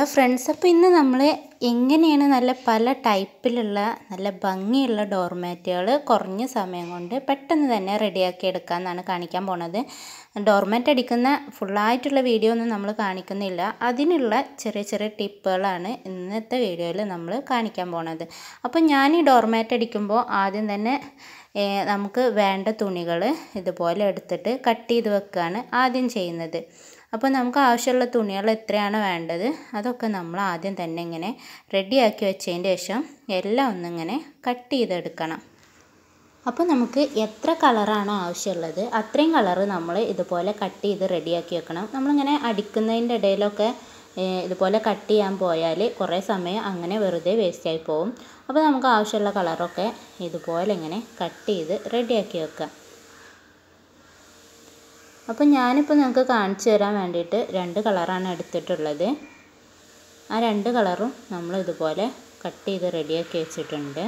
hello friends അപ്പോൾ ഇന്ന് നമ്മൾ എങ്ങനെയാണ് നല്ല പല ടൈപ്പിലുള്ള നല്ല ഭംഗിയുള്ള ഡോർമാറ്റുകൾ കുറഞ്ഞ സമയം കൊണ്ട് പെട്ടെന്ന് തന്നെ റെഡിയാക്കി എടുക്കാമെന്നാണ് കാണിക്കാൻ പോണത് ഡോർമാറ്റ് അടിക്കുന്ന ഫുള്ളായിട്ടുള്ള വീഡിയോ ഒന്നും നമ്മൾ കാണിക്കുന്നില്ല അതിനുള്ള ചെറിയ ചെറിയ ടിപ്പുകളാണ് ഇന്നത്തെ വീഡിയോയിൽ നമ്മൾ കാണിക്കാൻ പോണത് അപ്പോൾ ഞാൻ ഈ ഡോർമാറ്റ് അടിക്കുമ്പോൾ ആദ്യം തന്നെ ഏഹ്, നമുക്ക് വേണ്ട തുണികൾ ഇതുപോലെ എടുത്തിട്ട് കട്ട് ചെയ്ത് വെക്കുകയാണ് ആദ്യം ചെയ്യുന്നത് അപ്പോൾ നമുക്ക് ആവശ്യമുള്ള തുണികൾ എത്രയാണ് വേണ്ടത് അതൊക്കെ നമ്മൾ ആദ്യം തന്നെ ഇങ്ങനെ റെഡിയാക്കി വെച്ചതിന് ശേഷം എല്ലാം ഒന്നിങ്ങനെ കട്ട് ചെയ്തെടുക്കണം അപ്പോൾ നമുക്ക് എത്ര കളറാണോ ആവശ്യമുള്ളത് അത്രയും കളറ് നമ്മൾ ഇതുപോലെ കട്ട് ചെയ്ത് റെഡിയാക്കി വെക്കണം നമ്മളിങ്ങനെ അടിക്കുന്നതിൻ്റെ ഇടയിലൊക്കെ ഏഹ്, ഇതുപോലെ കട്ട് ചെയ്യാൻ പോയാൽ കുറേ സമയം അങ്ങനെ വെറുതെ വേസ്റ്റായി പോകും അപ്പോൾ നമുക്ക് ആവശ്യമുള്ള കളറൊക്കെ ഇതുപോലെ ഇങ്ങനെ കട്ട് ചെയ്ത് റെഡിയാക്കി വെക്കാം അപ്പോൾ ഞാനിപ്പോൾ നിങ്ങൾക്ക് കാണിച്ചു തരാൻ വേണ്ടിയിട്ട് രണ്ട് കളറാണ് എടുത്തിട്ടുള്ളത് ആ രണ്ട് കളറും നമ്മൾ ഇതുപോലെ കട്ട് ചെയ്ത് റെഡിയാക്കി വെച്ചിട്ടുണ്ട്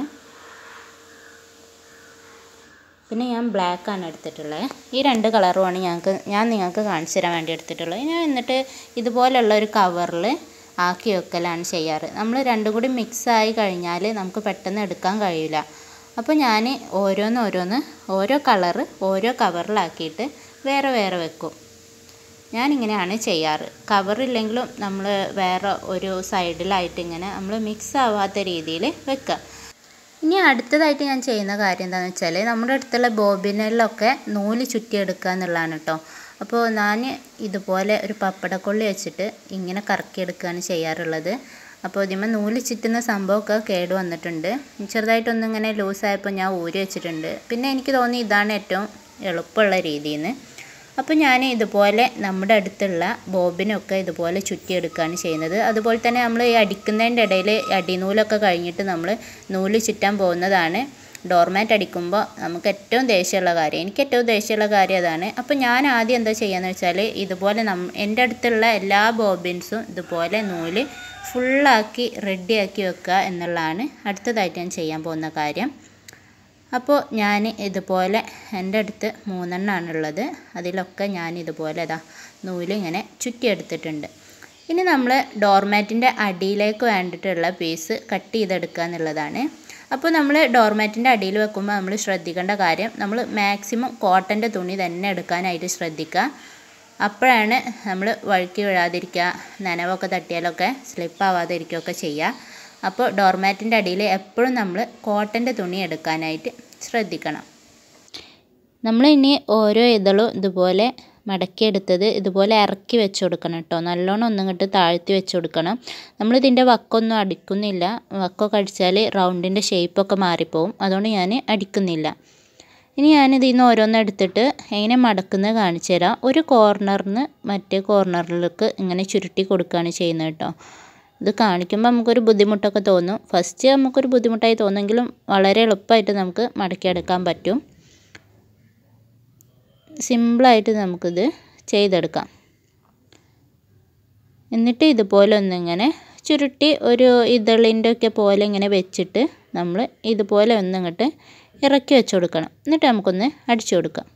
പിന്നെ ഞാൻ ബ്ലാക്ക് ആണ് എടുത്തിട്ടുള്ളത് ഈ രണ്ട് കളറുമാണ് ഞങ്ങൾക്ക് ഞാൻ നിങ്ങൾക്ക് കാണിച്ചു തരാൻ വേണ്ടി എടുത്തിട്ടുള്ളത് ഞാൻ എന്നിട്ട് ഇതുപോലുള്ള ഒരു കവറിൽ ആക്കി വെക്കലാണ് ചെയ്യാറ് നമ്മൾ രണ്ടും കൂടി മിക്സ് ആയി കഴിഞ്ഞാൽ നമുക്ക് പെട്ടെന്ന് എടുക്കാൻ കഴിയില്ല അപ്പോൾ ഞാൻ ഓരോന്ന് ഓരോന്ന് ഓരോ കളറ് ഓരോ കവറിലാക്കിയിട്ട് വേറെ വേറെ വെക്കും ഞാനിങ്ങനെയാണ് ചെയ്യാറ് കവറില്ലെങ്കിലും നമ്മൾ വേറെ ഒരു സൈഡിലായിട്ട് ഇങ്ങനെ നമ്മൾ മിക്സ് ആവാത്ത രീതിയിൽ വെക്കുക ഇനി അടുത്തതായിട്ട് ഞാൻ ചെയ്യുന്ന കാര്യം എന്താണെന്ന് വെച്ചാൽ നമ്മുടെ അടുത്തുള്ള ബോബിനിലൊക്കെ നൂല് ചുറ്റിയെടുക്കുക എന്നുള്ളതാണ് കേട്ടോ അപ്പോൾ ഞാൻ ഇതുപോലെ ഒരു പപ്പടക്കൊള്ളി വെച്ചിട്ട് ഇങ്ങനെ കറക്കിയെടുക്കുകയാണ് ചെയ്യാറുള്ളത് അപ്പോൾ ഇതിന്മേൽ നൂല് ചുറ്റുന്ന സംഭവമൊക്കെ കേട് വന്നിട്ടുണ്ട് ചെറുതായിട്ടൊന്നിങ്ങനെ ലൂസായപ്പോൾ ഞാൻ ഊരി വെച്ചിട്ടുണ്ട് പിന്നെ എനിക്ക് തോന്നി ഇതാണ് ഏറ്റവും എളുപ്പമുള്ള രീതിയെന്ന് അപ്പോൾ ഞാൻ ഇതുപോലെ നമ്മുടെ അടുത്തുള്ള ബോബിനൊക്കെ ഇതുപോലെ ചുറ്റിയെടുക്കുകയാണ് ചെയ്യുന്നത് അതുപോലെ തന്നെ നമ്മൾ ഈ അടിക്കുന്നതിൻ്റെ ഇടയിൽ അടിനൂലൊക്കെ കഴിഞ്ഞിട്ട് നമ്മൾ നൂല് ചുറ്റാൻ പോകുന്നതാണ് ഡോർമാറ്റ് അടിക്കുമ്പോൾ നമുക്ക് ഏറ്റവും ദേഷ്യമുള്ള കാര്യം എനിക്ക് ഏറ്റവും ദേഷ്യമുള്ള കാര്യം അതാണ് അപ്പോൾ ഞാൻ ആദ്യം എന്താ ചെയ്യുകയെന്ന് വെച്ചാൽ ഇതുപോലെ നം എൻ്റെ അടുത്തുള്ള എല്ലാ ബോബിൻസും ഇതുപോലെ നൂല് ഫുള്ളാക്കി റെഡിയാക്കി വെക്കുക എന്നുള്ളതാണ് അടുത്തതായിട്ട് ഞാൻ ചെയ്യാൻ പോകുന്ന കാര്യം അപ്പോൾ ഞാൻ ഇതുപോലെ എൻ്റെ അടുത്ത് മൂന്നെണ്ണമാണുള്ളത് അതിലൊക്കെ ഞാൻ ഇതുപോലെ ഇതാ നൂല് ഇങ്ങനെ ചുറ്റിയെടുത്തിട്ടുണ്ട് ഇനി നമ്മൾ ഡോർമാറ്റിൻ്റെ അടിയിലേക്ക് വേണ്ടിയിട്ടുള്ള പീസ് കട്ട് ചെയ്തെടുക്കുക എന്നുള്ളതാണ് അപ്പോൾ നമ്മൾ ഡോർമാറ്റിൻ്റെ അടിയിൽ വെക്കുമ്പോൾ നമ്മൾ ശ്രദ്ധിക്കേണ്ട കാര്യം നമ്മൾ മാക്സിമം കോട്ടൻ്റെ തുണി തന്നെ എടുക്കാനായിട്ട് ശ്രദ്ധിക്കുക അപ്പോഴാണ് നമ്മൾ വഴുക്കി വീഴാതിരിക്കുക നനവൊക്കെ തട്ടിയാലൊക്കെ സ്ലിപ്പ് ആവാതിരിക്കുകയൊക്കെ ചെയ്യുക അപ്പോൾ ഡോർമാറ്റിൻ്റെ അടിയിൽ എപ്പോഴും നമ്മൾ കോട്ടൻ്റെ തുണി എടുക്കാനായിട്ട് ശ്രദ്ധിക്കണം നമ്മൾ ഇനി ഓരോ ഇതളും ഇതുപോലെ മടക്കിയെടുത്തത് ഇതുപോലെ ഇറക്കി വെച്ച് കൊടുക്കണം കേട്ടോ നല്ലോണം ഒന്നിങ്ങോട്ട് താഴ്ത്തി വെച്ച് കൊടുക്കണം നമ്മളിതിൻ്റെ വക്കൊന്നും അടിക്കുന്നില്ല വക്കൊക്കെ അടിച്ചാൽ റൗണ്ടിൻ്റെ ഷേപ്പൊക്കെ മാറിപ്പോവും അതുകൊണ്ട് ഞാൻ അടിക്കുന്നില്ല ഇനി ഞാനിതിൽ നിന്ന് ഓരോന്ന് എടുത്തിട്ട് എങ്ങനെ മടക്കുന്നത് കാണിച്ചു തരാം ഒരു കോർണറിന് മറ്റേ കോർണറിലേക്ക് ഇങ്ങനെ ചുരുട്ടി കൊടുക്കുകയാണ് ചെയ്യുന്നത് കേട്ടോ ഇത് കാണിക്കുമ്പോൾ നമുക്കൊരു ബുദ്ധിമുട്ടൊക്കെ തോന്നും ഫസ്റ്റ് നമുക്കൊരു ബുദ്ധിമുട്ടായി തോന്നുമെങ്കിലും വളരെ എളുപ്പമായിട്ട് നമുക്ക് മടക്കിയെടുക്കാൻ പറ്റും സിമ്പിളായിട്ട് നമുക്കിത് ചെയ്തെടുക്കാം എന്നിട്ട് ഇതുപോലെ ഒന്നിങ്ങനെ ചുരുട്ടി ഒരു ഇതളിൻ്റെ ഒക്കെ പോലെ ഇങ്ങനെ വെച്ചിട്ട് നമ്മൾ ഇതുപോലെ ഒന്നിങ്ങോട്ട് ഇറക്കി വെച്ച് കൊടുക്കണം എന്നിട്ട് നമുക്കൊന്ന് അടിച്ചു കൊടുക്കാം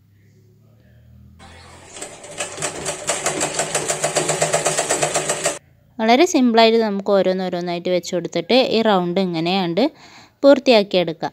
വളരെ സിമ്പിളായിട്ട് നമുക്ക് ഓരോന്നോരോന്നായിട്ട് വെച്ച് കൊടുത്തിട്ട് ഈ റൗണ്ട് ഇങ്ങനെയാണ്ട് പൂർത്തിയാക്കിയെടുക്കാം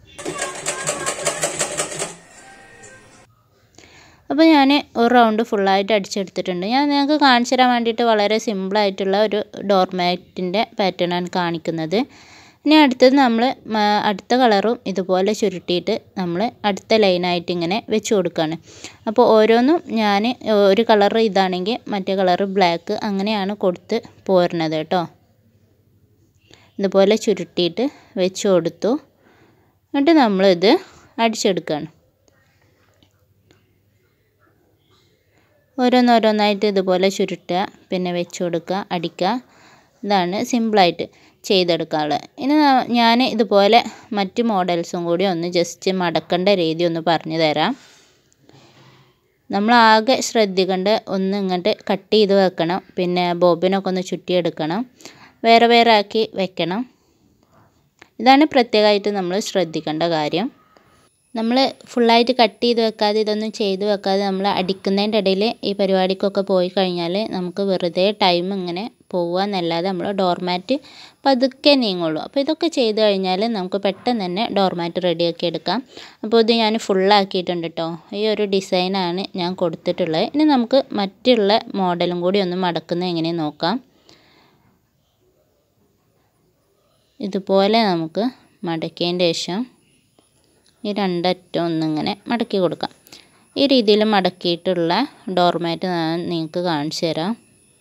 അപ്പോൾ ഞാൻ ഒരു റൗണ്ട് ഫുള്ളായിട്ട് അടിച്ചെടുത്തിട്ടുണ്ട് ഞാൻ നിങ്ങൾക്ക് കാണിച്ചു തരാൻ വേണ്ടിയിട്ട് വളരെ സിമ്പിളായിട്ടുള്ള ഒരു ഡോർമാറ്റിൻ്റെ പാറ്റേണാണ് കാണിക്കുന്നത് ഇനി അടുത്തത് നമ്മൾ അടുത്ത കളറും ഇതുപോലെ ചുരുട്ടിയിട്ട് നമ്മൾ അടുത്ത ലൈനായിട്ട് ഇങ്ങനെ വെച്ച് കൊടുക്കുകയാണ് അപ്പോൾ ഓരോന്നും ഞാൻ ഒരു കളർ ഇതാണെങ്കിൽ മറ്റേ കളറ് ബ്ലാക്ക് അങ്ങനെയാണ് കൊടുത്ത് പോരുന്നത് കേട്ടോ ഇതുപോലെ ചുരുട്ടിയിട്ട് വെച്ച് കൊടുത്തു എന്നിട്ട് നമ്മളിത് അടിച്ചെടുക്കുകയാണ് ഓരോന്നോരോന്നായിട്ട് ഇതുപോലെ ചുരുട്ടുക പിന്നെ വെച്ച് കൊടുക്കുക അടിക്കുക ഇതാണ് സിമ്പിളായിട്ട് ചെയ്തെടുക്കാനുള്ളത് ഇനി ഞാൻ ഇതുപോലെ മറ്റ് മോഡൽസും കൂടി ഒന്ന് ജസ്റ്റ് മടക്കേണ്ട രീതി ഒന്ന് പറഞ്ഞു തരാം നമ്മൾ ആകെ ശ്രദ്ധിക്കേണ്ട ഒന്ന് ഇങ്ങോട്ട് കട്ട് ചെയ്ത് വെക്കണം പിന്നെ ബോബിനൊക്കെ ഒന്ന് ചുറ്റിയെടുക്കണം വേറെ വേറെ ആക്കി വെക്കണം ഇതാണ് പ്രത്യേകമായിട്ട് നമ്മൾ ശ്രദ്ധിക്കേണ്ട കാര്യം നമ്മൾ ഫുള്ളായിട്ട് കട്ട് ചെയ്ത് വെക്കാതെ ഇതൊന്നും ചെയ്ത് വെക്കാതെ നമ്മൾ അടിക്കുന്നതിൻ്റെ ഇടയിൽ ഈ പരിപാടിക്കൊക്കെ പോയി കഴിഞ്ഞാൽ നമുക്ക് വെറുതെ ടൈം ഇങ്ങനെ പോവുക എന്നല്ലാതെ നമ്മൾ ഡോർമാറ്റ് പതുക്കെ നീങ്ങുള്ളൂ അപ്പോൾ ഇതൊക്കെ ചെയ്ത് കഴിഞ്ഞാൽ നമുക്ക് പെട്ടെന്ന് തന്നെ ഡോർമാറ്റ് റെഡിയാക്കി എടുക്കാം അപ്പോൾ ഇത് ഞാൻ ഫുള്ളാക്കിയിട്ടുണ്ട് കേട്ടോ ഈ ഒരു ഡിസൈനാണ് ഞാൻ കൊടുത്തിട്ടുള്ളത് ഇനി നമുക്ക് മറ്റുള്ള മോഡലും കൂടി ഒന്ന് മടക്കുന്നത് എങ്ങനെയെന്ന് നോക്കാം ഇതുപോലെ നമുക്ക് മടക്കിയതിൻ്റെ ശേഷം ഈ രണ്ടറ്റം ഒന്നിങ്ങനെ മടക്കി കൊടുക്കാം ഈ രീതിയിൽ മടക്കിയിട്ടുള്ള ഡോർമാറ്റ് ഞാൻ നിങ്ങൾക്ക് കാണിച്ചു തരാം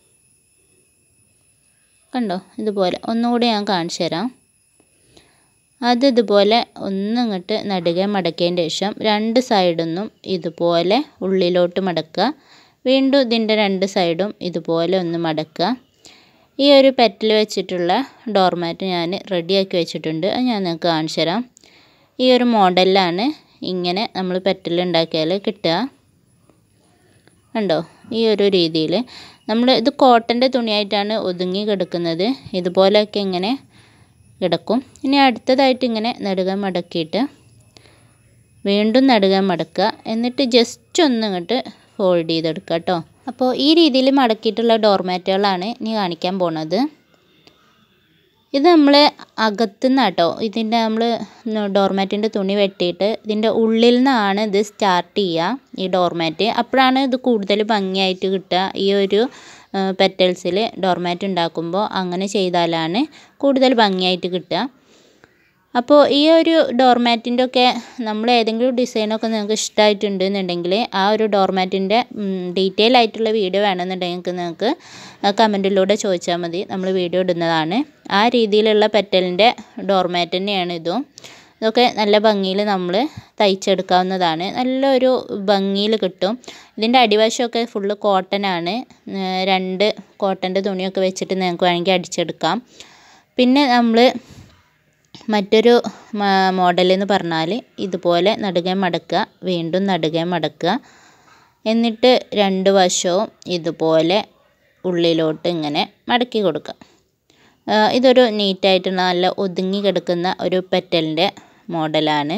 കണ്ടോ ഇതുപോലെ ഒന്നുകൂടി ഞാൻ കാണിച്ചു തരാം അത് ഇതുപോലെ ഒന്നിങ്ങോട്ട് നടുകെ മടക്കിയതിൻ്റെ ശേഷം രണ്ട് സൈഡിൽ നിന്നും ഇതുപോലെ ഉള്ളിലോട്ട് മടക്കുക വീണ്ടും ഇതിൻ്റെ രണ്ട് സൈഡും ഇതുപോലെ ഒന്ന് മടക്കുക ഈ ഒരു പെറ്റൽ വെച്ചിട്ടുള്ള ഡോർമാറ്റ് ഞാൻ റെഡിയാക്കി വെച്ചിട്ടുണ്ട് അത് ഞാൻ നിങ്ങൾക്ക് കാണിച്ചു തരാം ഈ ഒരു മോഡലിലാണ് ഇങ്ങനെ നമ്മൾ പെറ്റൽ ഉണ്ടാക്കിയാൽ കിട്ടുക കണ്ടോ ഈ ഒരു രീതിയിൽ നമ്മൾ ഇത് കോട്ടൻ്റെ തുണിയായിട്ടാണ് ഒതുങ്ങി കിടക്കുന്നത് ഇതുപോലെയൊക്കെ ഇങ്ങനെ കിടക്കും ഇനി അടുത്തതായിട്ട് ഇങ്ങനെ നെടുക മടക്കിയിട്ട് വീണ്ടും നെടുക മടക്കുക എന്നിട്ട് ജസ്റ്റ് ഒന്ന് ഇങ്ങോട്ട് ഫോൾഡ് ചെയ്തെടുക്കുക കേട്ടോ അപ്പോൾ ഈ രീതിയിൽ മടക്കിയിട്ടുള്ള ഡോർമാറ്റുകളാണ് ഇനി കാണിക്കാൻ പോണത് ഇത് നമ്മൾ അകത്തുനിന്ന് കേട്ടോ ഇതിൻ്റെ നമ്മൾ ഡോർമാറ്റിൻ്റെ തുണി വെട്ടിയിട്ട് ഇതിൻ്റെ ഉള്ളിൽ നിന്നാണ് ഇത് സ്റ്റാർട്ട് ചെയ്യുക ഈ ഡോർമാറ്റ് അപ്പോഴാണ് ഇത് കൂടുതൽ ഭംഗിയായിട്ട് കിട്ടുക ഈ ഒരു പെറ്റൽസിൽ ഡോർമാറ്റ് ഉണ്ടാക്കുമ്പോൾ അങ്ങനെ ചെയ്താലാണ് കൂടുതൽ ഭംഗിയായിട്ട് കിട്ടുക അപ്പോൾ ഈ ഒരു ഡോർമാറ്റിൻ്റെ ഒക്കെ നമ്മൾ ഏതെങ്കിലും ഡിസൈനൊക്കെ നിങ്ങൾക്ക് ഇഷ്ടമായിട്ടുണ്ട് എന്നുണ്ടെങ്കിൽ ആ ഒരു ഡോർമാറ്റിൻ്റെ ഡീറ്റെയിൽ ആയിട്ടുള്ള വീഡിയോ വേണമെന്നുണ്ടെങ്കിൽ നിങ്ങൾക്ക് കമൻറ്റിലൂടെ ചോദിച്ചാൽ മതി നമ്മൾ വീഡിയോ ഇടുന്നതാണ് ആ രീതിയിലുള്ള പെറ്റലിൻ്റെ ഡോർമാറ്റ് തന്നെയാണ് ഇതും ഇതൊക്കെ നല്ല ഭംഗിയിൽ നമ്മൾ തയ്ച്ചെടുക്കാവുന്നതാണ് നല്ലൊരു ഭംഗിയിൽ കിട്ടും ഇതിൻ്റെ അടിവശമൊക്കെ ഫുള്ള് കോട്ടനാണ് രണ്ട് കോട്ടൻ്റെ തുണിയൊക്കെ വെച്ചിട്ട് നിങ്ങൾക്ക് വേണമെങ്കിൽ അടിച്ചെടുക്കാം പിന്നെ നമ്മൾ മറ്റൊരു മോഡൽ എന്ന് പറഞ്ഞാൽ ഇതുപോലെ നടുകെ മടക്കുക വീണ്ടും നടുകെ മടക്കുക എന്നിട്ട് രണ്ട് വശവും ഇതുപോലെ ഉള്ളിലോട്ട് ഇങ്ങനെ മടക്കി കൊടുക്കുക ഇതൊരു നീറ്റായിട്ടുള്ള നല്ല ഒതുങ്ങി കിടക്കുന്ന ഒരു പെറ്റലിൻ്റെ മോഡലാണ്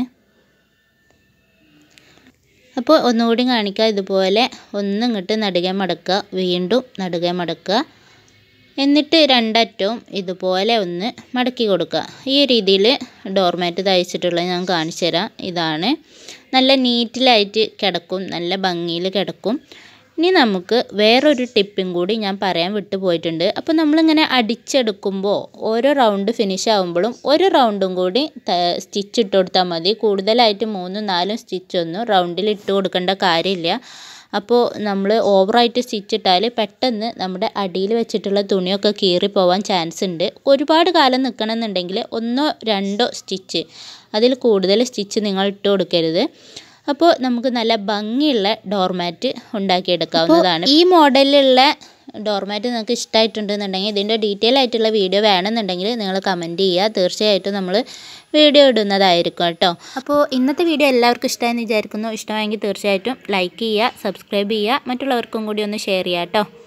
അപ്പോൾ ഒന്നുകൂടി കാണിക്കുക ഇതുപോലെ ഒന്നും ഇങ്ങോട്ട് നടുകെ മടക്കുക വീണ്ടും നടുകെ മടക്കുക എന്നിട്ട് രണ്ടറ്റവും ഇതുപോലെ ഒന്ന് മടക്കി കൊടുക്കുക ഈ രീതിയിൽ ഡോർമാറ്റ് തയ്ച്ചിട്ടുള്ളത് ഞാൻ കാണിച്ചു തരാം ഇതാണ് നല്ല നീറ്റിലായിട്ട് കിടക്കും നല്ല ഭംഗിയിൽ കിടക്കും ഇനി നമുക്ക് വേറൊരു ടിപ്പും കൂടി ഞാൻ പറയാൻ വിട്ടു പോയിട്ടുണ്ട് അപ്പോൾ നമ്മളിങ്ങനെ അടിച്ചെടുക്കുമ്പോൾ ഓരോ റൗണ്ട് ഫിനിഷ് ആകുമ്പോഴും ഒരു റൗണ്ടും കൂടി സ്റ്റിച്ച് ഇട്ട് കൊടുത്താൽ മതി കൂടുതലായിട്ട് മൂന്നും നാലും സ്റ്റിച്ചൊന്നും റൗണ്ടിൽ ഇട്ട് കൊടുക്കേണ്ട കാര്യമില്ല അപ്പോൾ നമ്മൾ ഓവറായിട്ട് സ്റ്റിച്ച് ഇട്ടാൽ പെട്ടെന്ന് നമ്മുടെ അടിയിൽ വെച്ചിട്ടുള്ള തുണിയൊക്കെ കീറിപ്പോവാൻ ചാൻസ് ഉണ്ട് ഒരുപാട് കാലം നിൽക്കണമെന്നുണ്ടെങ്കിൽ ഒന്നോ രണ്ടോ സ്റ്റിച്ച് അതിൽ കൂടുതൽ സ്റ്റിച്ച് നിങ്ങൾ ഇട്ട് കൊടുക്കരുത് അപ്പോൾ നമുക്ക് നല്ല ഭംഗിയുള്ള ഡോർമാറ്റ് ഉണ്ടാക്കിയെടുക്കാവുന്നതാണ് ഈ മോഡലിലുള്ള ഡോർമാറ്റ് നിങ്ങൾക്ക് ഇഷ്ടമായിട്ടുണ്ടെന്നുണ്ടെങ്കിൽ ഇതിൻ്റെ ഡീറ്റെയിൽ ആയിട്ടുള്ള വീഡിയോ വേണമെന്നുണ്ടെങ്കിൽ നിങ്ങൾ കമൻറ്റ് ചെയ്യുക തീർച്ചയായിട്ടും നമ്മൾ വീഡിയോ ഇടുന്നതായിരിക്കും കേട്ടോ അപ്പോൾ ഇന്നത്തെ വീഡിയോ എല്ലാവർക്കും ഇഷ്ടമായെന്ന് വിചാരിക്കുന്നു ഇഷ്ടമായെങ്കിൽ തീർച്ചയായിട്ടും ലൈക്ക് ചെയ്യുക സബ്സ്ക്രൈബ് ചെയ്യുക മറ്റുള്ളവർക്കും കൂടി ഒന്ന് ഷെയർ ചെയ്യുക കേട്ടോ